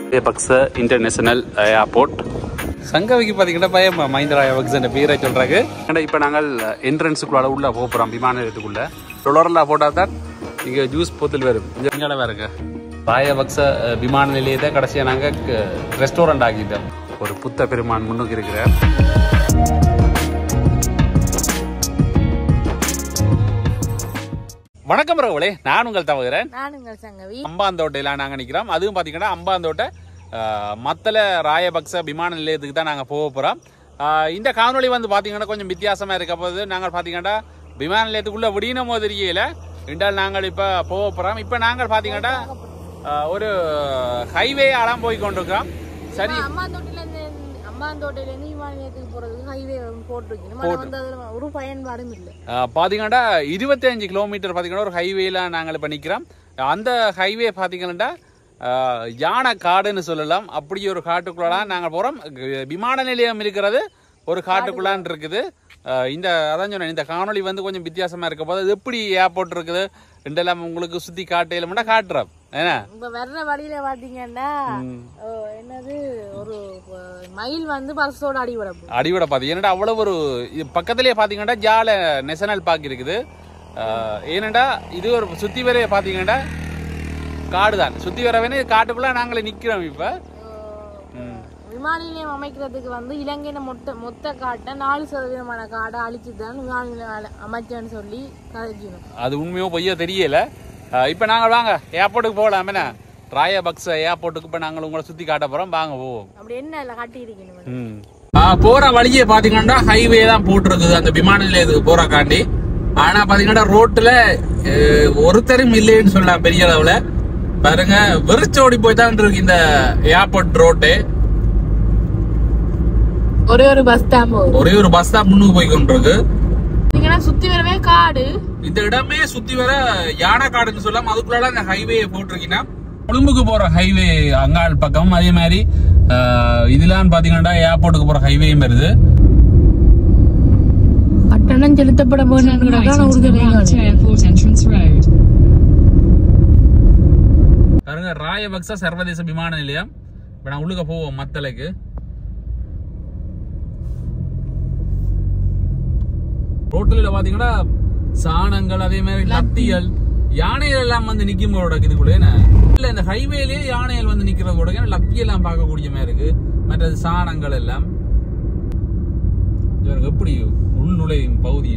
பக்ஸ international airport சங்கவிக்கு பார்த்தீங்கன்னா பயம் Mahindra bugs என்ற பேரை சொல்கிறாங்க ஏன்னா இப்போ நாங்கள் என்ட்ரன்ஸுக்குள்ள உள்ள போக போகிறோம் விமான நிலையத்துக்குள்ள டொலரில் போட்டால் தான் இங்கே ஜூஸ் போத்தல் வரும் இங்கே வேறுங்க ராயபக்ச அஹ், விமான நிலையத்தை கடைசியாக நாங்கள் ரெஸ்டாரண்ட் ஆக்கிட்டோம் ஒரு புத்த பெருமான் முன்னுக்கு இருக்கிறார் வணக்கம் ரகுலே நான் உங்கள் தவகிறேன் நானுங்கள் சங்கவி அம்பாந்தோட்டையில நாங்கள் நிற்கிறோம் அதுவும் பார்த்தீங்கன்னா அம்பாந்தோட்டை அஹ், மத்தள ராயபக்ச விமான நிலையத்துக்கு தான் நாங்கள் போக போகிறோம் இந்த காணொளி வந்து பார்த்தீங்கன்னா கொஞ்சம் வித்தியாசமாக இருக்க போது நாங்கள் பார்த்தீங்கன்னா விமான நிலையத்துக்குள்ளே விடின தெரியல ரெண்டால் நாங்கள் இப்போ போக போகிறோம் இப்போ நாங்கள் பார்த்தீங்கன்னா அஹ், ஒரு ஹைவே ஆலாம் போய் கொண்டிருக்கிறோம் சரி அம்மாந்தோட்டையில இருந்து அம்மாந்தோட்டையில இருந்து விமான நிலையத்துக்கு போறதுக்கு ஹைவே போட்டிருக்கணும் ஆனா வந்து அதுல ஒரு பயன்பாடும் இல்லை அஹ், பார்த்தீங்கன்னா இருபத்தஞ்சு கிலோமீட்டர் பார்த்தீங்கன்னா ஒரு ஹைவேல நாங்கள் இப்போ நிற்கிறோம் அந்த ஹைவே பார்த்தீங்கன்னா அஹ், யானை காடுன்னு சொல்லலாம் அப்படி ஒரு காட்டுக்குள்ளலாம் நாங்கள் போகிறோம் விமான நிலையம் இருக்கிறது ஒரு காட்டுக்குள்ளான் இருக்குது அஹ், இந்த அதான் சொன்னேன் இந்த காணொளி வந்து கொஞ்சம் வித்தியாசமாக இருக்க போது அது எப்படி ஏர்போர்ட் இருக்குது ரெண்டெல்லாம் உங்களுக்கு சுற்றி காட்டையிலமெண்டா காட்டுறோம் ஏன்னா இப்ப வர்ற வழியில பாத்தீங்கன்னா ஓ, என்னது ஒரு அஹ், மயில் வந்து பஸ்ஸோட அடிபட போகுது. அடிவிட பார்த்து ஏன்னா அவ்வளோ ஒரு இது பக்கத்துலேயே பார்த்தீங்கன்னா ஜால நேஷனல் பார்க் இருக்குது அஹ், ஏனண்டா இது ஒரு சுற்றி வர பார்த்தீங்கன்னா காடு தான் சுற்றி வரவேனே காட்டுக்குள்ளே நாங்களே நிற்கிறோம் இப்போ அஹ், விமான நிலையம் அமைக்கிறதுக்கு வந்து இலங்கையில மொத்த மொத்த காட்டை நாலு சதவீதமான காடை அழிச்சு தான் விமான நிலையம் அமைச்சேன்னு சொல்லி கதைக்கணும் அது உண்மையோ பொய்யோ தெரியல இப்போ நாங்கள் வாங்க ஏர்போர்ட்டுக்கு போகலாம் என்ன ராயபக்ச ஏர்போர்ட்டுக்கு இப்போ நாங்கள் உங்களை சுற்றி காட்ட போகிறோம் வாங்க போவோம் அப்படி என்ன இல்ல கட்டி இருக்கணும் ம். போற வழியே பாத்தீங்கன்னா ஹைவே தான் போட்டிருக்குது அந்த விமான நிலையத்துக்கு போறக்காண்டி ஆனா பாத்தீங்கன்னா ரோட்ல அஹ், ஒருத்தரும் இல்லைன்னு சொல்லலாம் பெரிய அளவுல பாருங்க வெறிச்சோடி போய் தான் இருக்கு இந்த ஏர்போர்ட் ரோட்டு ஒரே ஒரு பஸ் தான் போகுது ஒரே ஒரு பஸ் தான் முன்னுக்கு போய் கொண்டிருக்கு நீங்கன்னா சுத்தி வரவே காடு இந்த இடமே சுத்தி வர யானை காடுன்னு சொல்லலாம் அதுக்குள்ள இந்த ஹைவே போட்டிருக்கீங்கன்னா கொழும்புக்கு போற ஹைவே அங்காள் பக்கம் அதே மாதிரி அஹ், இதெல்லாம் பாத்தீங்கன்னா ஏர்போர்ட்டுக்கு போற ஹைவேயும் வருது கட்டணம் செலுத்தப்பட Turn right onto the right to Airport Entrance Road. பாருங்க ராயபக்ச சர்வதேச விமான நிலையம் இப்ப நான் உள்ளுக்க போவோம் மத்தலைக்கு ரோட்டில் பாத்தீங்கன்னா சாணங்கள் அதே மாதிரி லத்திகள் யானைகள் எல்லாம் வந்து நிக்கும் போல இதுக்குள்ள என்ன இல்ல இந்த ஹைவேலயே யானைகள் வந்து நிக்கிறது கூட ஏன்னா லத்தி எல்லாம் பார்க்கக்கூடிய மாதிரி இருக்கு மற்றது சாணங்கள் எல்லாம் இவருக்கு எப்படி உள் நுழையும் பகுதி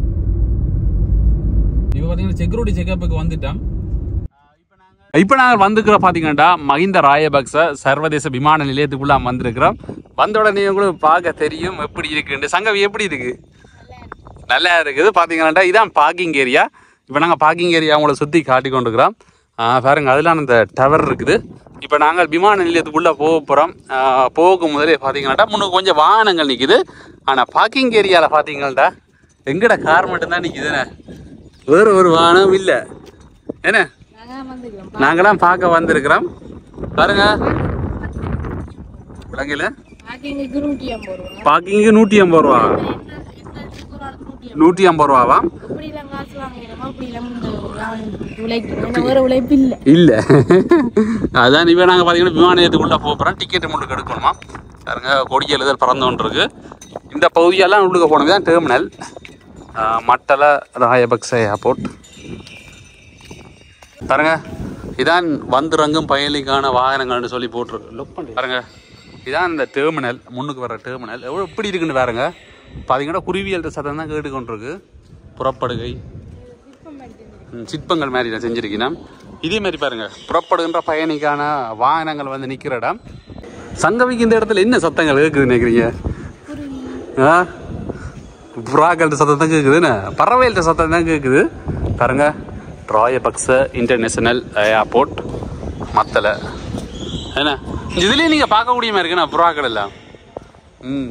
இப்ப பாத்தீங்கன்னா செக்யூரிட்டி செக்அப்புக்கு வந்துட்டோம் இப்போ நாங்கள் வந்துக்கிற பார்த்தீங்கன்னா மஹிந்த ராயபக்ச சர்வதேச விமான நிலையத்துக்குள்ள வந்திருக்கிறோம் வந்த உடனே உங்களுக்கு பார்க்க தெரியும் எப்படி இருக்குன்னு சங்கவி எப்படி இருக்கு நல்லா இருக்குது பார்த்தீங்கன்னா இதான் பார்க்கிங் ஏரியா இப்போ நாங்கள் பார்க்கிங் ஏரியா உங்களை சுற்றி காட்டி கொண்டுக்கிறோம் பாருங்க அதெல்லாம் அந்த டவர் இருக்குது இப்போ நாங்கள் விமான நிலையத்துக்குள்ளே போக போகிறோம் போக முதலே பார்த்தீங்கன்னாட்டா முன்னுக்கு கொஞ்சம் வாகனங்கள் நிற்குது ஆனால் பார்க்கிங் ஏரியாவில் பார்த்தீங்கன்னாட்டா எங்கட கார் மட்டும்தான் நிற்குதுண்ணே வேறு ஒரு வாகனம் இல்லை என்ன நாங்க வந்துக்கிறோம் நாங்களாம் பார்க்க வந்திருக்கிறோம் பாருங்க விலங்கில பார்க்கிங்குக்கு நூற்றி ஐம்பது ரூபா பார்க்கிங்கு நூற்றி ஐம்பது ரூபா நூற்றி ஐம்பது ரூபாவா அப்படி இல்லை காசு வாங்கிக்கிறோமா அப்படி இல்லை உழைக்கணும் வேற உழைப்பு இல்லை இல்லை அதான் இப்போ நாங்கள் பார்த்தீங்கன்னா விமான நிலையத்துக்குள்ளே போகிறோம் டிக்கெட் முன்னுக்கு எடுக்கணுமா பாருங்க கொடி எழுதல் பறந்து இருக்கு இந்த பகுதியெல்லாம் உள்ளுக்கு போனது தான் டெர்மினல் மட்டல ராயபக்ச ஏர்போர்ட் பாருங்க இதான் வந்துறங்கும் பயணிக்கான வாகனங்கள்னு சொல்லி போட்டிருக்கு பாருங்க இதான் இந்த டெர்மினல் முன்னுக்கு வர டெர்மினல் எவ்வளோ இப்படி இருக்குன்னு பாருங்க பார்த்தீங்கன்னா குருவியல் சத்தம் தான் கேட்டுக்கொண்டிருக்கு புறப்படுகை ம், சிற்பங்கள் மாதிரி நான் செஞ்சிருக்கேன் இதே மாதிரி பாருங்க புறப்படுகின்ற பயணிக்கான வாகனங்கள் வந்து நிற்கிற இடம் சங்கவிக்கு இந்த இடத்துல என்ன சத்தங்கள் கேட்குதுன்னு நினைக்கிறீங்க ஆ புறாக்கள்கிட்ட சத்தம் தான் கேட்குதுன்னு பறவைகள்கிட்ட சத்தம் தான் கேட்குது பாருங்க ராயபக்ச இன்டர்நேஷனல் ஏர்போர்ட் மத்தலை என்ன இதுலேயே நீங்கள் பார்க்கக்கூடிய மாதிரி இருக்குண்ணா புறாக்கள் எல்லாம் ம்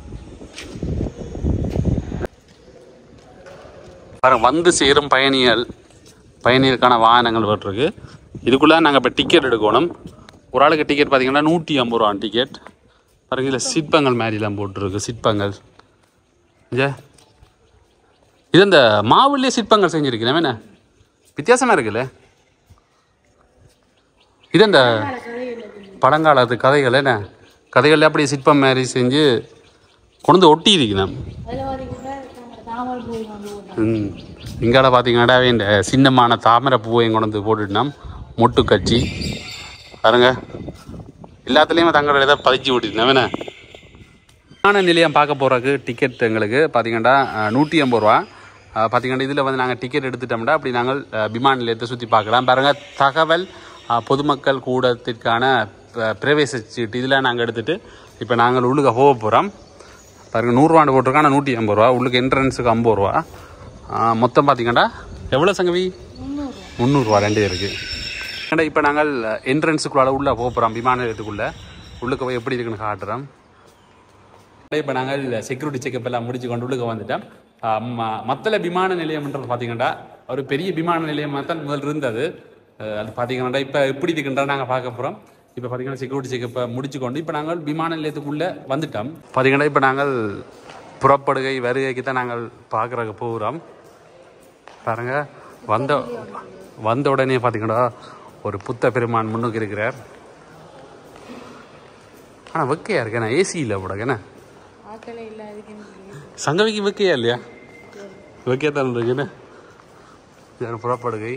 பாருங்க வந்து சேரும் பயணிகள் பயணிகளுக்கான வாகனங்கள் போட்டிருக்கு இதுக்குள்ளே நாங்கள் இப்போ டிக்கெட் எடுக்கணும் ஒரு ஆளுக்கு டிக்கெட் பார்த்தீங்கன்னா நூற்றி ஐம்பது ரூபா டிக்கெட் பாருங்க இதில் சிற்பங்கள் மாதிரிலாம் போட்டிருக்கு சிற்பங்கள் இங்கே இது இந்த மாவுலேயே சிற்பங்கள் செஞ்சுருக்கிறேன் என்ன வித்தியாசமாக இருக்குல்ல இது இந்த பழங்காலத்து கதைகள் என்ன கதைகள் அப்படியே சிற்பம் மாதிரி செஞ்சு கொண்டு வந்து ஒட்டி இருக்கணும் அதில் பார்த்தீங்கன்னா தாமல் போய் கொண்டு போட்டோம் ம் இங்கால பார்த்தீங்கன்னா இந்த சின்னமான தாமரை பூவையும் கொண்டு வந்து போட்டுட்டோம் மொட்டு கட்சி பாருங்க எல்லாத்துலேயுமே தங்களோட இதை பதிச்சு விட்டுருந்தோம் என்ன விமான நிலையம் பார்க்க போகிறதுக்கு டிக்கெட் எங்களுக்கு பார்த்தீங்கன்னா நூற்றி ஐம்பது ரூபா அஹ், பார்த்தீங்கன்னா இதில் வந்து நாங்கள் டிக்கெட் எடுத்துட்டோம்னா அப்படி நாங்கள் அஹ், விமான நிலையத்தை சுற்றி பார்க்கலாம் பாருங்கள் தகவல் அஹ், பொதுமக்கள் கூடத்திற்கான ப- பிரவேச சீட்டு இதெல்லாம் நாங்கள் எடுத்துகிட்டு இப்போ நாங்கள் உள்ளுக்க போக போகிறோம் பாருங்கள் நூறுரூவாண்டு போட்டிருக்கோம் ஆனால் நூற்றி ஐம்பது ரூபா உள்ளுக்கு என்ட்ரன்ஸுக்கு ஐம்பது ரூபா அஹ், மொத்தம் பார்த்தீங்கன்னா எவ்வளோ சங்கவி முந்நூறுரூவா ரெண்டு இருக்குது ஏன்னா இப்போ நாங்கள் என்ட்ரன்ஸுக்குள்ளால உள்ளே போக போகிறோம் விமான நிலையத்துக்குள்ளே உள்ளுக்க போய் எப்படி இருக்குன்னு காட்டுறோம் இப்போ நாங்கள் செக்யூரிட்டி செக்அப் எல்லாம் முடிச்சு கொண்டு உள்ளுக்க வந்துட்டோம் மத்தள விமான நிலையம்ன்றது பார்த்தீங்கன்னா ஒரு பெரிய விமான நிலையமாக தான் முதல் இருந்தது அஹ் அது பார்த்தீங்கன்னா இப்போ எப்படி இருக்குன்றா நாங்கள் பார்க்க போகிறோம் இப்போ பார்த்தீங்கன்னா செக்யூரிட்டி செக்கப்பை முடிச்சு கொண்டு இப்போ நாங்கள் விமான நிலையத்துக்குள்ளே வந்துட்டோம் பார்த்தீங்கன்னா இப்போ நாங்கள் புறப்படுகை வருகைக்கு தான் நாங்கள் பார்க்குறக்கு போகிறோம் பாருங்க வந்த வந்த உடனே பார்த்தீங்கன்னா ஒரு புத்த பெருமான் முன்னுக்கு இருக்கிறார் ஆனால் வெக்கையா இருக்கேண்ணா ஏசி இல்லை போடக்கண்ணா ஆக்களே இல்லை அதுக்குன்னு சங்கவிக்கு வெக்கையா இல்லையா வெக்கையா தான் இருக்குண்ணே யார் புறப்படுகை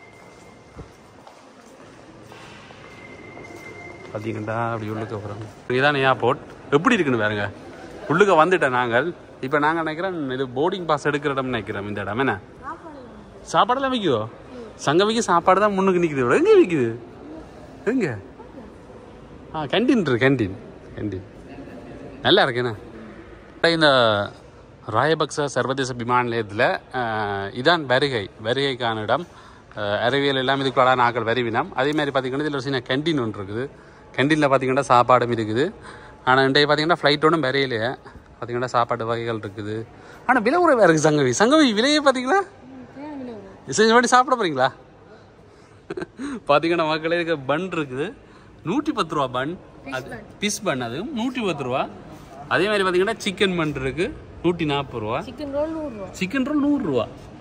பார்த்தீங்கன்னா அப்படி உள்ளுக்க போகிறோம் இதுதான் ஏர்போர்ட் எப்படி இருக்குன்னு பாருங்க உள்ளுக்க வந்துட்டேன் நாங்கள் இப்போ நாங்கள் நினைக்கிறோம் இது போர்டிங் பாஸ் எடுக்கிற இடம் நினைக்கிறோம் இந்த இடம் என்ன சாப்பாடெல்லாம் விற்குதோ சங்கவிக்கு சாப்பாடு தான் முன்னுக்கு நிற்குது எங்கே விற்குது எங்கே ஆ கேண்டீன் இருக்கு கேண்டீன் கேண்டீன் நல்லா இருக்கேண்ணா இந்த ராயபக்ச சர்வதேச விமான நிலையத்தில் இதான் வருகை வருகைக்கான இடம் அஹ், அறிவியல் எல்லாம் இதுக்குள்ள நாங்கள் வருவினோம் அதே மாதிரி பார்த்தீங்கன்னா இதில் ஒரு சின்ன கேண்டீன் ஒன்று இருக்குது கேண்டீனில் பார்த்தீங்கன்னா சாப்பாடும் இருக்குது ஆனால் இன்றைய பார்த்தீங்கன்னா ஃப்ளைட் ஒன்றும் வரையிலையே பார்த்தீங்கன்னா சாப்பாடு வகைகள் இருக்குது ஆனால் விலை குறைவாக இருக்குது சங்கவி சங்கவி விலையே பார்த்தீங்களா செஞ்சு பண்ணி சாப்பிட போகிறீங்களா பார்த்தீங்கன்னா மக்களே இருக்க பன் இருக்குது நூற்றி பத்து ரூபா பன் அது பிஸ் பன் அது நூற்றி பத்து ரூபா அதே மாதிரி பார்த்தீங்கன்னா சிக்கன் பன் இருக்கு நூற்றி நாற்பது ரூபா சிக்கன் ரோல் நூறுரூவா சிக்கன் ரோல் நூறுரூவா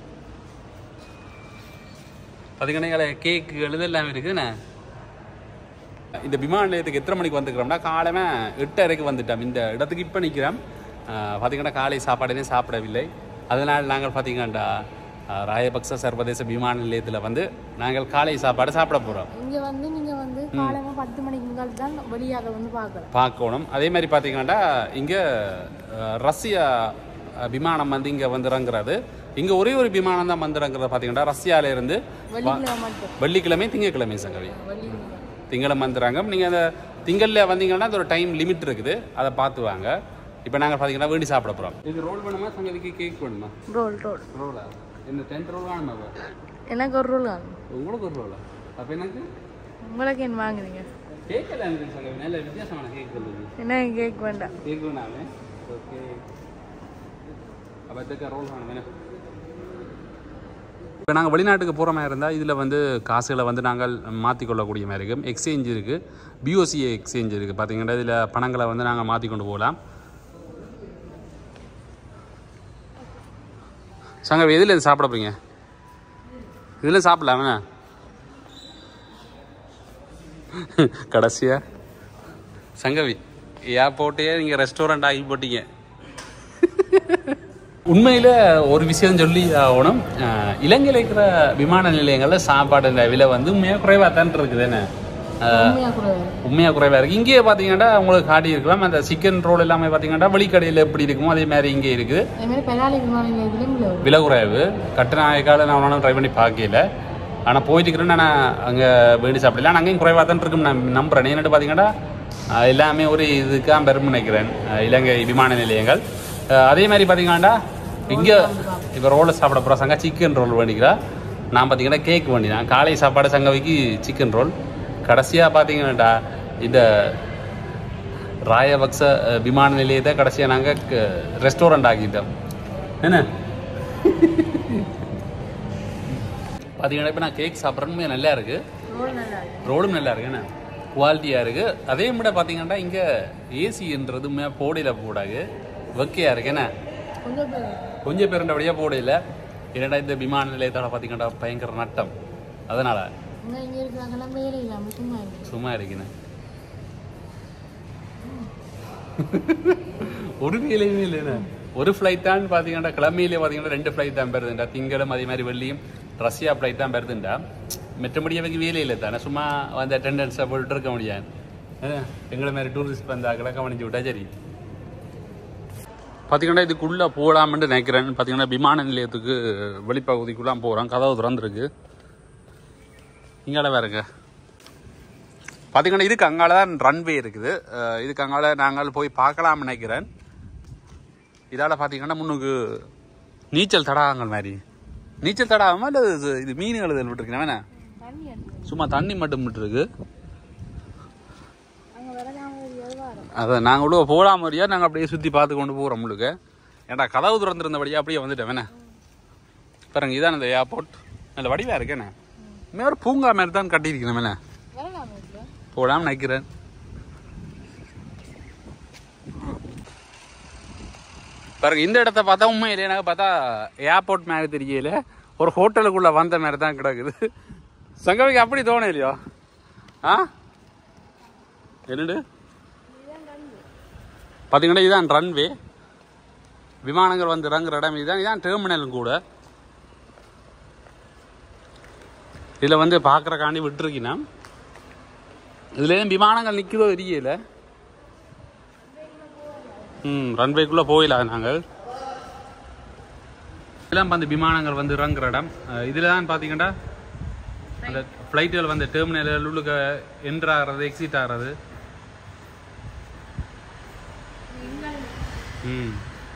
பார்த்தீங்கன்னா கேக்குகள் இதெல்லாம் இருக்குதுண்ணே இந்த விமான நிலையத்துக்கு எத்தனை மணிக்கு வந்துக்கிறோம்னா காலமே எட்டரைக்கு வந்துட்டோம் இந்த இடத்துக்கு இப்போ நிற்கிறோம் பார்த்தீங்கன்னா காலை சாப்பாடுனே சாப்பிடவில்லை அதனால் நாங்கள் பார்த்தீங்கன்னா ராயபக்ச சர்வதேச விமான நிலையத்தில் வந்து நாங்கள் காலை சாப்பாடு சாப்பிட போகிறோம் இங்கே வந்து நீங்கள் வந்து காலையில் பத்து மணிக்கு முதல் தான் வெளியாக வந்து பார்க்கலாம் பார்க்கணும் அதே மாதிரி பார்த்தீங்கன்னா இங்கே ரஷ்யா அஹ், விமானம் வந்து இங்கே வந்து இறங்குறது இங்கே ஒரே ஒரு விமானம் தான் வந்து இறங்குறது பார்த்தீங்கன்னா ரஷ்யால இருந்து வெள்ளிக்கிழமை மட்டும் வெள்ளிக்கிழமை திங்கட்கிழமை சங்கவி வெள்ளிக்கிழமை திங்களம் வந்துடுறாங்க நீங்கள் அந்த திங்களில் வந்தீங்கன்னா அது ஒரு டைம் லிமிட் இருக்குது அதை பார்த்து வாங்க இப்போ நாங்கள் பார்த்தீங்கன்னா வேண்டி சாப்பிட போகிறோம் இது ரோல் வேணுமா சங்கவிக்கு கேக் வேணுமா ரோல் ரோல் ரோலா இந்த டென் ரோல் வேணுமா எனக்கு ஒரு ரோல் வாங்க உங்களுக்கு ஒரு ரோலா அப்போ எனக்கு உங்களுக்கு என்ன வாங்குறீங்க கேக் எல்லாம் இருக்குது சங்கவி நல்ல வித்தியாசமான கேக் இருக்குது என்ன கேக் வேண்டாம் கேக் வேணாமே ஓகே அப்போ இதுக்கு ரோல் வேணும் இப்போ நாங்கள் வெளிநாட்டுக்கு போகிற மாதிரி இருந்தால் இதில் வந்து காசுகளை வந்து நாங்கள் மாற்றிக்கொள்ளக்கூடிய மாதிரி இருக்கும் எக்ஸ்சேஞ்ச் இருக்குது பிஓசி எக்ஸ்சேஞ்ச் இருக்குது பார்த்தீங்கன்னா இதில் பணங்களை வந்து நாங்கள் மாற்றி கொண்டு போகலாம் சங்க எதில் இது சாப்பிட போறீங்க இதில் சாப்பிடலாமே கடைசியா சங்கவி ஏர்போர்ட்டையே நீங்கள் ரெஸ்டாரண்ட் ஆகி போட்டீங்க உண்மையில் ஒரு விஷயம் சொல்லி ஆகணும் அஹ், இலங்கையில் இருக்கிற விமான நிலையங்களில் சாப்பாடு விலை வந்து உண்மையாக குறைவாக தான் இருக்குது என்ன அஹ், உண்மையாக கூட உண்மையாக குறைவாக இருக்குது இங்கேயே பார்த்தீங்கன்னா உங்களுக்கு காட்டி இருக்கலாம் அந்த சிக்கன் ரோல் எல்லாமே பார்த்தீங்கன்னா வெளிக்கடையில் எப்படி இருக்குமோ அதே மாதிரி இங்கே இருக்குது அதே மாதிரி பெலாலி விமான நிலையத்திலும் இல்லை வரும் விலை குறைவு கட்டணாயக்கால நான் ஒன்றும் ட்ரை பண்ணி பார்க்கல ஆனால் போயிட்டு இருக்கிறேன் நான் அங்கே வேண்டி சாப்பிடல ஆனால் அங்கேயும் குறைவாக தான் இருக்கும் நான் நம்புறேன் என்னட்டு பார்த்தீங்கன்னா அஹ், எல்லாமே ஒரு இதுக்காக பெரும் நினைக்கிறேன் அஹ், இலங்கை விமான நிலையங்கள் அஹ், அதே மாதிரி பார்த்தீங்கன்னா இங்கே இப்போ ரோலை சாப்பிட போகிற சங்க சிக்கன் ரோல் வேண்டிக்கிறா நான் பார்த்தீங்கன்னா கேக் வேண்டினேன் காலை சாப்பாடு சங்கவிக்கு சிக்கன் ரோல் கடைசியாக பார்த்தீங்கன்னாடா இந்த ராயபக்ச அஹ், விமான நிலையத்தை கடைசியாக நாங்கள் ரெஸ்டாரண்ட் ஆக்கிட்டோம் என்ன பார்த்தீங்கன்னா இப்போ நான் கேக் சாப்பிட்றேன்னு நல்லா இருக்குது ரோல் நல்லா இருக்கு ரோடும் நல்லா இருக்கு என்ன குவாலிட்டியாக இருக்குது அதே விட பார்த்தீங்கன்னா இங்கே ஏசின்றதுமே போடையில் போடாது வெக்கையாக இருக்கு என்ன கொஞ்சம் பேர் கொஞ்சம் பேருண்டபடியாக போடையில் என்னடா இந்த விமான நிலையத்தோட பார்த்தீங்கன்னா பயங்கர நட்டம் அதனால் இங்கே இங்கே இருக்கிறாங்கலாம் வேலை இல்லாமல் சும்மா இருக்கு சும்மா இருக்குண்ணே ஒரு வேலையுமே இல்லைண்ணே ஒரு ஃப்ளைட் தான் பார்த்தீங்கன்னா கிளம்பியிலே பார்த்தீங்கன்னா ரெண்டு ஃப்ளைட் தான் பெறுதுண்டா திங்களும் அதே மாதிரி வெள்ளியும் ரஷ்யா ஃப்ளைட் தான் பெறுதுண்டா மற்றபடி அவருக்கு வேலை இல்லை தானே சும்மா அந்த அட்டெண்டன்ஸை போட்டு இருக்க முடியாது அஹ், எங்களை மாதிரி டூரிஸ்ட் வந்தாக்களை கவனிச்சு விட்டா சரி பார்த்தீங்கன்னா இதுக்குள்ளே போகலாம்னு நினைக்கிறேன் பார்த்தீங்கன்னா விமான நிலையத்துக்கு வெளிப்பகுதிக்குள்ளாம் போகிறோம் கதவு திறந்துருக்கு இங்கால வேறுங்க பார்த்தீங்கன்னா இதுக்கு அங்கால தான் ரன்வே இருக்குது அஹ் இதுக்கு அங்கால நாங்கள் போய் பார்க்கலாம்னு நினைக்கிறேன் இதால் பார்த்தீங்கன்னா முன்னுக்கு நீச்சல் தடாகங்கள் மாதிரி நீச்சல் தடாகமா இல்லை இது இது மீன்கள் இதில் விட்டுருக்கேன் வேணா தண்ணி எடுத்து சும்மா தண்ணி மட்டும் விட்டுருக்கு அங்க வரலாம் எதுவாரம் அதை நாங்கள் உள்ள போகலாம் மாதிரியா நாங்கள் அப்படியே சுற்றி பார்த்து கொண்டு போகிறோம் முழுக்க ஏன்டா கதவு திறந்திருந்தபடியா அப்படியே வந்துட்டேன் வேணா பாருங்க இதான் இந்த ஏர்போர்ட் நல்ல வடிவாக இருக்கேண்ணே இனிமே ஒரு பூங்கா மாதிரி தான் கட்டியிருக்கேன் வேணா வரலாம் இதுல போடாமல் நினைக்கிறேன் பாருங்க இந்த இடத்த பார்த்தா உண்மையிலே எனக்கு பார்த்தா ஏர்போர்ட் மாதிரி தெரியல ஒரு ஹோட்டலுக்குள்ள வந்த மாதிரி தான் கிடக்குது சங்கவிக்கு அப்படி தோணும் இல்லையோ ஆ என்னடு பார்த்தீங்கன்னா இதுதான் ரன்வே விமானங்கள் வந்து இறங்குற இடம் இதுதான் இதான் டெர்மினலும் கூட இதில் வந்து பார்க்குறக்காண்டி விட்டுருக்கீங்கன்னா இதுல ஏன் விமானங்கள் நிற்குதோ தெரியல ம் ரன்வேக்குள்ளே போயிடலாம் நாங்கள் இதெல்லாம் வந்து விமானங்கள் வந்து இறங்குற இடம் இதில் தான் பார்த்தீங்கன்னா அந்த ஃப்ளைட்டுகள் வந்து டெர்மினல் உள்ளுக்க என்ட்ரு ஆகிறது எக்ஸிட் ஆகிறது ம்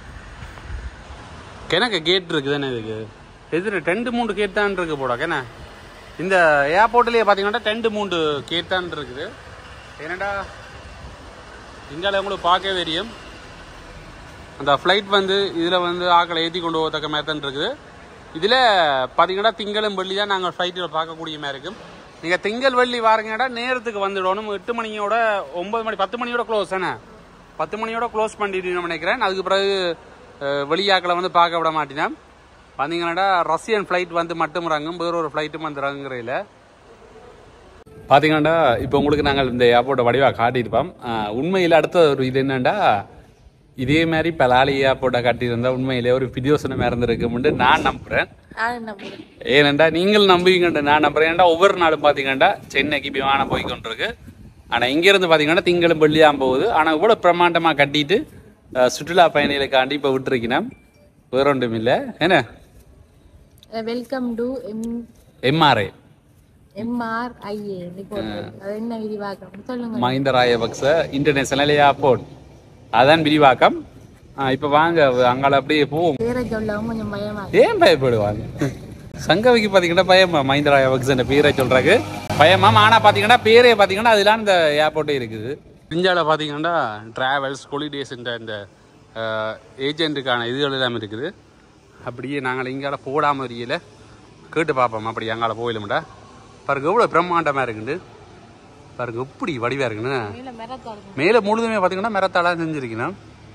கிணக்கு கேட் இருக்குதானே இதுக்கு எதிர ரெண்டு மூணு கேட் தான் இருக்கு போடா கேன இந்த ஏர்போர்ட்லயே பாத்தீங்கன்னா ரெண்டு மூணு கேட் தான் இருக்குது ஏன்னாடா இங்கால உங்களுக்கு பார்க்கவே தெரியும் அந்த ஃப்ளைட் வந்து இதில் வந்து ஆக்களை ஏற்றி கொண்டு போகத்தக்க மாதிரி தான் இருக்குது இதில் பார்த்தீங்கன்னா திங்களும் வெள்ளி தான் நாங்கள் ஃப்ளைட்டில் பார்க்கக்கூடிய மாதிரி இருக்கும் நீங்கள் திங்கள் வெள்ளி வாரங்கடா நேரத்துக்கு வந்துடணும் எட்டு மணியோட ஒன்பது மணி பத்து மணியோட க்ளோஸ் தானே பத்து மணியோட க்ளோஸ் பண்ணிட்டு நினைக்கிறேன் அதுக்கு பிறகு அஹ், வெளியாக்களை வந்து பார்க்க விட மாட்டினேன் பார்த்தீங்கன்னா ரஷ்யன் ஃப்ளைட் வந்து மட்டும் இறங்கும் வேற ஒரு ஃப்ளைட்டும் வந்து இறங்குறையில் பார்த்தீங்கன்னா இப்போ உங்களுக்கு நாங்கள் இந்த ஏர்போர்ட்டை வடிவாக காட்டியிருப்போம் ஆஹ் உண்மையில் அடுத்த ஒரு இது என்னன்னா இதே மாதிரி பலாலி ஏர்போர்ட்டை காட்டியிருந்தா உண்மையிலே ஒரு பிரியோசனம் இருந்திருக்கும்னு நான் நம்புகிறேன் நான் என்ன பண்ணுறேன் ஏனெண்டா நீங்கள் நம்புவீங்கன்ற நான் நம்புறேன் ஏன்டா ஒவ்வொரு நாளும் பார்த்தீங்கன்னா சென்னைக்கு விமானம் போய் கொண்டிருக்கு ஆனால் இங்கேருந்து பார்த்தீங்கன்னா திங்களும் வெள்ளியாம் போகுது ஆனால் இவ்வளோ பிரம்மாண்டமாக கட்டிட்டு அஹ், சுற்றுலா பயணிகளுக்காண்டி இப்போ விட்டுருக்கணும் வேற ஒன்றும் இல்லை என்ன welcome to M MRI MRIA அது என்ன விரிவாக்கம் சொல்லுங்க மஹிந்த ராயபக்ச இன்டர்நேஷனல் ஏர்போர்ட் அதான் விரிவாக்கம் ஆஹ் இப்போ வாங்க அங்கால அப்படியே போவோம் பேரை சொல்லவும் கொஞ்சம் பயமா இருக்கு. ஏன் பயப்படுவாங்க சங்கவிக்கு பார்த்தீங்கன்னா பயமா மஹிந்த ராயபக்சன் பேரை சொல்றாங்க பயமா ஆனால் பார்த்தீங்கன்னா பேரே பார்த்தீங்கன்னா அதெல்லாம் இந்த ஏர்போர்ட்டே இருக்குது இந்தியாவில் பார்த்தீங்கன்னா ட்ராவல்ஸ் ஹாலிடேஸ்ன்ற இந்த ஏஜென்ட்டுக்கான இதுகள் எல்லாம் இருக்குது அப்படியே நாங்கள் இங்கால போடாமல் வரையில கேட்டு பார்ப்போம் அப்படி அங்கால போயிலும்டா பாருங்க எவ்வளோ பிரம்மாண்டமாக இருக்குது பாருங்க எப்படி வடிவாக இருக்குன்னு மேல மிரத்தா இருக்கும் மேலே முழுதுமே பார்த்தீங்கன்னா மரத்தால செஞ்சிருக்கணும்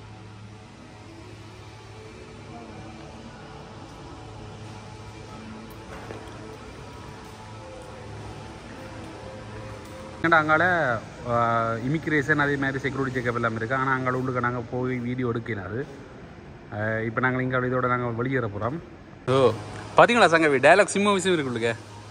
ஏன்டா அங்கால இமிக்ரேஷன் அதே மாதிரி செக்யூரிட்டி செக்அப் எல்லாம் இருக்குது ஆனால் அங்கே உள்ளுக்கு நாங்கள் போய் வீடியோ எடுக்கணும் அது இப்போ நாங்கள் இங்கே இதோட நாங்கள் வெளியேற போகிறோம் ஓ பார்த்தீங்களா சங்கவி டயலாக் சிம்ம விஷயம் இருக்குள்ளுங்க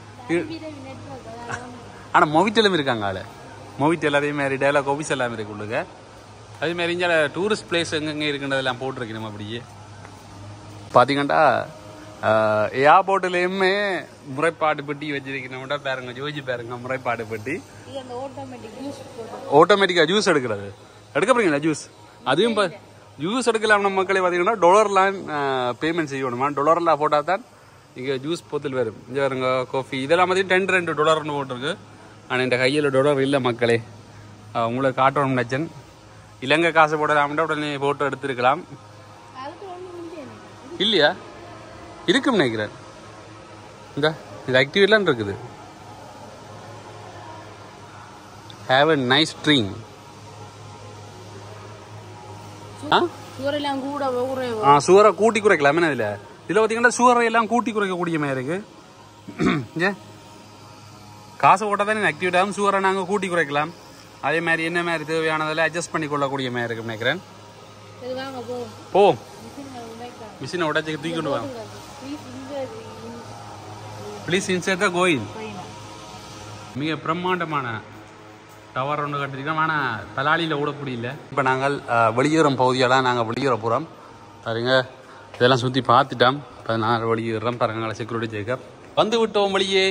ஆனால் மொவிட்டெல்லாம் இருக்காங்க ஆளு மொவிட்டெல் அதே மாதிரி டயலாக் ஆஃபீஸ் எல்லாம் இருக்கு உள்ளுங்க அதே மாதிரி இங்கே டூரிஸ்ட் பிளேஸ் எங்கெங்கே இருக்குன்றதெல்லாம் போட்டிருக்கு நம்ம அப்படியே பார்த்தீங்கன்னா ஏர்போர்ட்லேயுமே முறைப்பாடு பெட்டி வச்சிருக்கணும்டா பாருங்க ஜோஜி பாருங்க முறைப்பாடு பெட்டி இது அந்த ஆட்டோமேட்டிக் யூஸ் போட்டு ஆட்டோமேட்டிக்காக ஜூஸ் எடுக்கிறது எடுக்க போறீங்களா ஜூஸ் அதையும் ஜூஸ் எடுக்கலாம் நம்ம மக்களே பார்த்தீங்கன்னா டொலர்லாம் பேமெண்ட் செய்யணுமா டொலரில் போட்டால் தான் இங்கே ஜூஸ் போத்தல் வரும் இங்கே வருங்க காஃபி இதெல்லாம் பார்த்தீங்கன்னா ரெண்டு ரெண்டு டொலர்னு போட்டிருக்கு ஆனால் இந்த கையில் டொலர் இல்லை மக்களே அஹ் உங்களுக்கு காட்டணும் நச்சன் இலங்கை காசு போடலாம்னா உடனே போட்டோ எடுத்திருக்கலாம் அதுக்கு ஒன்றும் இல்லையே இல்லையா இருக்குன்னு நினைக்கிறேன் இந்த இது ஆக்டிவேட்லாம் இருக்குது ஹேவ் a நைஸ் ட்ரீம் ஆ சூரெல்லாம் கூட ஊரே ஆ சுவரை கூட்டி குறைக்கலாம் என்ன இதில் இதில் பார்த்தீங்கன்னா சுவரை எல்லாம் கூட்டி குறைக்கக்கூடிய மாதிரி இருக்கு ஏ காசு போட்டால் தானே ஆக்டிவேட் ஆகும் சுவரை நாங்கள் கூட்டி குறைக்கலாம் அதே மாதிரி என்ன மாதிரி தேவையானதில் அட்ஜஸ்ட் பண்ணி கொள்ளக்கூடிய மாதிரி இருக்கு நினைக்கிறேன் சரி வாங்க போ போவோம் மிஷின் உடைக்க மிஷினை உடச்சி தூக்கி கொண்டு வாங்க ப்ளீஸ் இந்த ப்ளீஸ் இன்சர்ட் த கோயில் போயினா மிக பிரம்மாண்டமான டவர் ஒன்று கட்டிருக்கோம் ஆனால் தலாளியில் ஓடப்படி இல்லை இப்போ நாங்கள் அஹ், வெளியேறும் பகுதியெல்லாம் நாங்கள் வெளியேற போகிறோம் பாருங்க இதெல்லாம் சுற்றி பார்த்துட்டோம் இப்போ நாங்கள் வெளியேறோம் பாருங்க செக்யூரிட்டி செக்கப் வந்து விட்டோம் வெளியே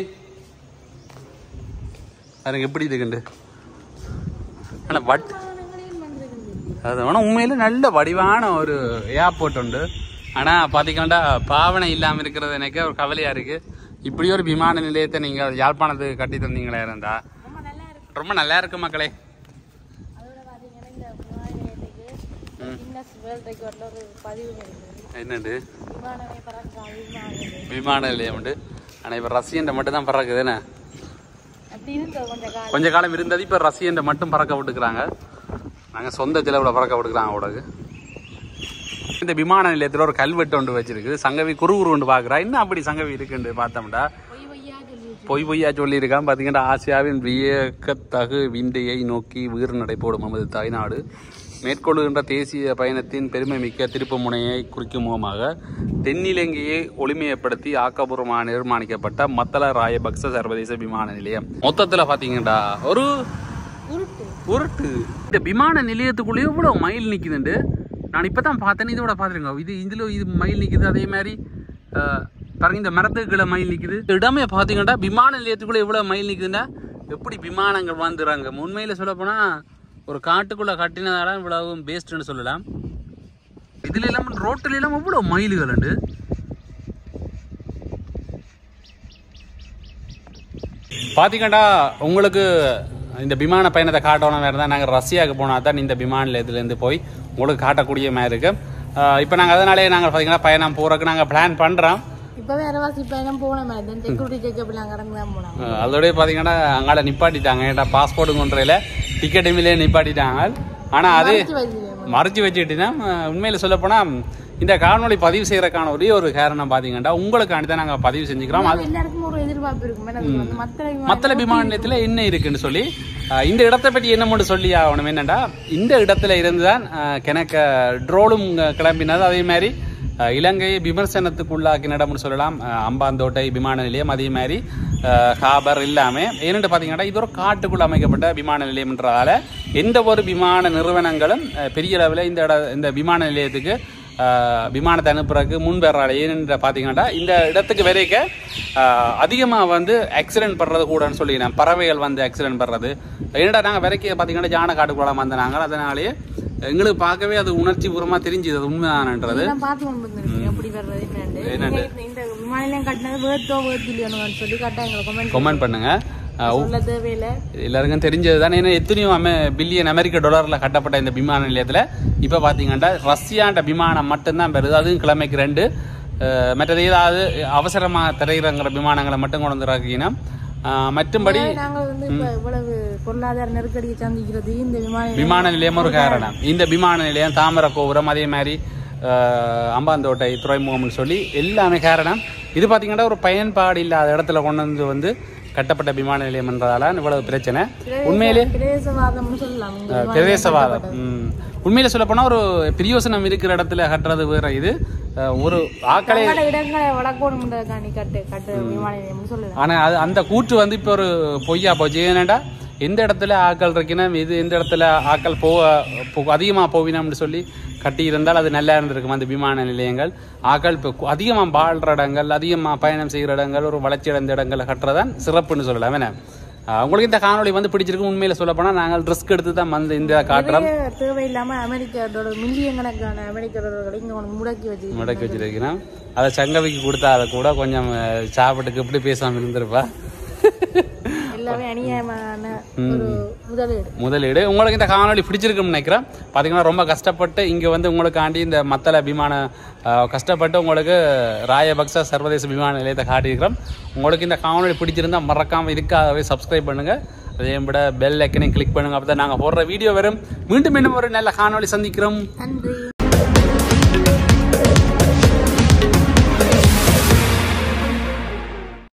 பாருங்க எப்படி இருக்குண்டு ஆனால் வட் அது வேணா உண்மையில நல்ல வடிவான ஒரு ஏர்போர்ட் உண்டு ஆனால் பார்த்தீங்கன்னா பாவனை இல்லாமல் இருக்கிறது எனக்கு ஒரு கவலையாக இருக்குது இப்படி ஒரு விமான நிலையத்தை நீங்கள் யாழ்ப்பாணத்துக்கு கட்டி தந்தீங்களே இருந்தா ரொம்ப நல்லா இருக்கு ரொம்ப நல்லா இருக்கு மக்களே அதோட பாத்தீங்கன்னா இந்த விமானத்துக்கு கின்னஸ் வேர்ல்ட் ரெக்கார்ட்ல ஒரு பதிவு இருக்குது என்னது விமானமே பறக்க விமானம் விமான நிலையம் உண்டு ஆனால் இப்போ ரஷ்யன்ட்ட மட்டும் தான் பறக்குது என்ன அப்படி இருந்தது கொஞ்சம் காலம் கொஞ்ச காலம் இருந்தது இப்போ ரஷ்யன்ட்ட மட்டும் பறக்க விட்டுக்கிறாங்க நாங்கள் சொந்த செலவில் பறக்க விட்டுக்கிறாங்க உடகு இந்த விமான நிலையத்தில் ஒரு கல்வெட்டு ஒன்று வச்சிருக்கு சங்கவி குறு குரு ஒன்று பார்க்குறா இன்னும் அப்படி சங்கவி இருக்குன்னு பார்த்தோம்டா பொய் பொய்யா சொல்லி பொய் பொய்யா சொல்லியிருக்கான் பார்த்தீங்கன்னா ஆசியாவின் வியக்கத்தகு விந்தையை நோக்கி வீறு நடைபோடும் நமது தாய்நாடு மேற்கொள்ளுகின்ற தேசிய பயணத்தின் பெருமை மிக்க திருப்பு முனையை குறிக்கும் முகமாக தென்னிலங்கையை ஒளிமையப்படுத்தி ஆக்கப்பூர்வமாக நிர்மாணிக்கப்பட்ட மத்தள ராயபக்ச சர்வதேச விமான நிலையம் மொத்தத்தில் பார்த்தீங்கன்னா ஒரு உருட்டு உருட்டு இந்த விமான நிலையத்துக்குள்ளேயே இவ்வளோ மயில் நிற்குதுண்டு நான் இப்போ தான் பார்த்தேன் இதோட பார்த்துருங்க இது இதில் இது மயில் நிற்குது அதே மாதிரி அஹ், பாருங்க இந்த மரத்துக்குள்ள மயில் நிற்குது இந்த இடமே பார்த்தீங்கன்னா விமான நிலையத்துக்குள்ளே எவ்வளோ மயில் நிற்குதுன்னா எப்படி விமானங்கள் வந்துடுறாங்க உண்மையில் சொல்லப்போனால் ஒரு காட்டுக்குள்ளே கட்டினதால இவ்வளவு பேஸ்ட்னு சொல்லலாம் இதுல எல்லாம் ரோட்டில் எல்லாம் எவ்வளோ மயில்கள் உண்டு பார்த்தீங்கன்னா உங்களுக்கு இந்த விமான பயணத்தை காட்டணும் வேறு தான் நாங்கள் ரஷ்யாவுக்கு போனால் தான் இந்த விமான நிலையத்துலேருந்து போய் உங்களுக்கு காட்டக்கூடிய மாதிரி இருக்கு இப்போ நாங்கள் அதனாலே நாங்கள் பார்த்தீங்கன்னா பயணம் போகிறதுக்கு நாங்கள் பிளான் பண்ணுறோம் இப்பவே அரவாசி பயணம் போன மாதிரி தான் செக்யூரிட்டி செக்அப் எல்லாம் கடந்து தான் போனாங்க அதோடய பார்த்தீங்கன்னா அங்கால நிப்பாட்டிட்டாங்க ஏன்டா பாஸ்போர்ட் கொன்றையில் டிக்கெட் மில்லே நிப்பாட்டிட்டாங்க ஆனால் அது மறைச்சு வச்சிருக்கேன். மறைச்சு வச்சுட்டுனா உண்மையில் சொல்லப்போனால் இந்த காணொளி பதிவு செய்யறதுக்கான ஒரே ஒரு காரணம் பார்த்தீங்கன்னா உங்களுக்காண்டி தான் நாங்கள் பதிவு செஞ்சுக்கிறோம் அது எல்லாருக்கும் ஒரு எதிர்பார்ப்பு இருக்கும் என்ன சொல்றது? மத்த விமானம் மத்தள விமான நிலையத்தில் என்ன இருக்குன்னு சொல்லி அஹ், இந்த இடத்தை பற்றி என்ன மட்டும் சொல்லி ஆகணும் என்னன்னா இந்த இடத்துல இருந்து தான் கிணக்க ட்ரோலும் கிளம்பினது அதே மாதிரி அஹ், இலங்கையை விமர்சனத்துக்குள்ளாக்கின இடம்னு சொல்லலாம் அஹ், அம்பாந்தோட்டை விமான நிலையம் அதே மாதிரி அஹ், ஹாபர் எல்லாமே ஏன்னு பார்த்தீங்கன்னா இது ஒரு காட்டுக்குள்ள அமைக்கப்பட்ட விமான நிலையம்ன்றதால எந்த ஒரு விமான நிறுவனங்களும் அஹ், பெரிய அளவில் இந்த இட இந்த விமான நிலையத்துக்கு ஆஹ் விமானத்தை அனுப்புறதுக்கு முன்பேறாள் ஏன்னு பார்த்தீங்கன்னா இந்த இடத்துக்கு வரைக்க அதிகமாக வந்து ஆக்சிடென்ட் படுறது கூடன்னு சொல்லி நான் பறவைகள் வந்து ஆக்சிடென்ட் படுறது என்னடா நாங்கள் வரைக்கும் பார்த்தீங்கன்னா ஜான காட்டுக்குள்ள வந்தனாங்க அதனாலேயே எங்களுக்கு பார்க்கவே அது உணர்ச்சி பூர்வமாக தெரிஞ்சுது அது உண்மைதானன்றது இதெல்லாம் பார்த்து கொண்டு வந்திருக்கீங்க எப்படி வர்றது என்னண்டு என்னண்டு? இந்த- இந்த விமான நிலையம் கட்டினது வேர்த்தோ வேர்த் இல்லையோன்னு சொல்லி கரெக்டாக எங்களை கமெண்ட் கமெண்ட் பண்ணுங்க ஆஹ் சொல்ல தேவையில்லை எல்லாருக்கும் தெரிஞ்சது தானே ஏன்னா எத்தனையோ அமெ பில்லியன் அமெரிக்க டாலரில் கட்டப்பட்ட இந்த விமான நிலையத்தில் இப்போ பார்த்தீங்கன்னா ரஷ்யாண்ட விமானம் மட்டும்தான் வருது அதுவும் கிழமைக்கு ரெண்டு அஹ் மற்றது ஏதாவது அவசரமாக திரையிறங்கிற விமானங்களை மட்டும் கொண்டு வந்துருக்கீங்கன்னா மற்றும்படி நாங்கள் வந்து இப்ப இவ்வளவு பொருளாதார நெருக்கடியை சந்திக்கிறது இந்த விமான நிலையம் விமான நிலையம் ஒரு காரணம் இந்த விமான நிலையம் தாமர கோபுரம் அதே மாதிரி அஹ், அம்பாந்தோட்டை துறைமுகம்னு சொல்லி எல்லாமே காரணம் இது பார்த்தீங்கன்னா ஒரு பயன்பாடு இல்லாத இடத்துல கொண்டு வந்து வந்து கட்டப்பட்ட விமான நிலையம்ன்றதால இவ்வளவு பிரச்சனை உண்மையிலே பிரதேசவாதம்னு சொல்லலாம் இந்த விமான பிரதேசவாதம் ம். உண்மையில சொல்ல போனா ஒரு பிரியோசனம் இருக்கிற இடத்துல கட்டுறது வேற இது அஹ், ஒரு ஆக்களே பல இடங்களை வளர்க்கணுன்றதுக்காண்டி கட்டு கட்டு விமான நிலையம்னு சொல்லலாம் ஆனா அது அந்த கூற்று வந்து இப்போ ஒரு பொய்யா போச்சு ஏன்னாடா எந்த இடத்துல ஆக்கள் இருக்கணும் இது எந்த இடத்துல ஆக்கள் போக போ- அதிகமா போவினோம்னு சொல்லி கட்டி இருந்தால் அது நல்லா இருந்திருக்கும் அந்த விமான நிலையங்கள் ஆக்கள் இப்போ அதிகமாக வாழ்கிற இடங்கள் அதிகமாக பயணம் செய்கிற இடங்கள் ஒரு வளர்ச்சி அடைந்த இடங்களை கட்டுறதான் சிறப்புன்னு சொல்லலாம் என்ன அஹ், உங்களுக்கு இந்த காணொளி வந்து பிடிச்சிருக்கு உண்மையில சொல்ல போனா நாங்கள் ரிஸ்க் எடுத்து தான் வந்து இந்த காட்டுறோம் நிறைய தேவையில்லாம அமெரிக்காவோட மில்லியன் கணக்கான அமெரிக்க டாலர்களை இங்க உனக்கு முடக்கி வச்சு முடக்கி வச்சிருக்கிறோம் அதை சங்கவிக்கு கொடுத்தா அதை கூட கொஞ்சம் அஹ், சாப்பிட்டுக்கு எப்படி பேசாமல் இருந்திருப்பா எல்லாமே அநியாயமான ஒரு முதலீடு முதலீடு உங்களுக்கு இந்த காணொளி பிடிச்சிருக்குன்னு நினைக்கிறேன் பார்த்தீங்கன்னா ரொம்ப கஷ்டப்பட்டு இங்கே வந்து உங்களுக்காண்டி இந்த மத்தள விமான அஹ், கஷ்டப்பட்டு உங்களுக்கு ராயபக்ச சர்வதேச விமான நிலையத்தை காட்டியிருக்கிறோம் உங்களுக்கு இந்த காணொளி பிடிச்சிருந்தா மறக்காமல் இதுக்காகவே சப்ஸ்கிரைப் பண்ணுங்கள் அதே விட பெல் ஐக்கனையும் கிளிக் பண்ணுங்க அப்போ தான் நாங்கள் போடுற வீடியோ வரும் மீண்டும் இன்னும் ஒரு நல்ல காணொளி சந்திக்கிறோம் நன்றி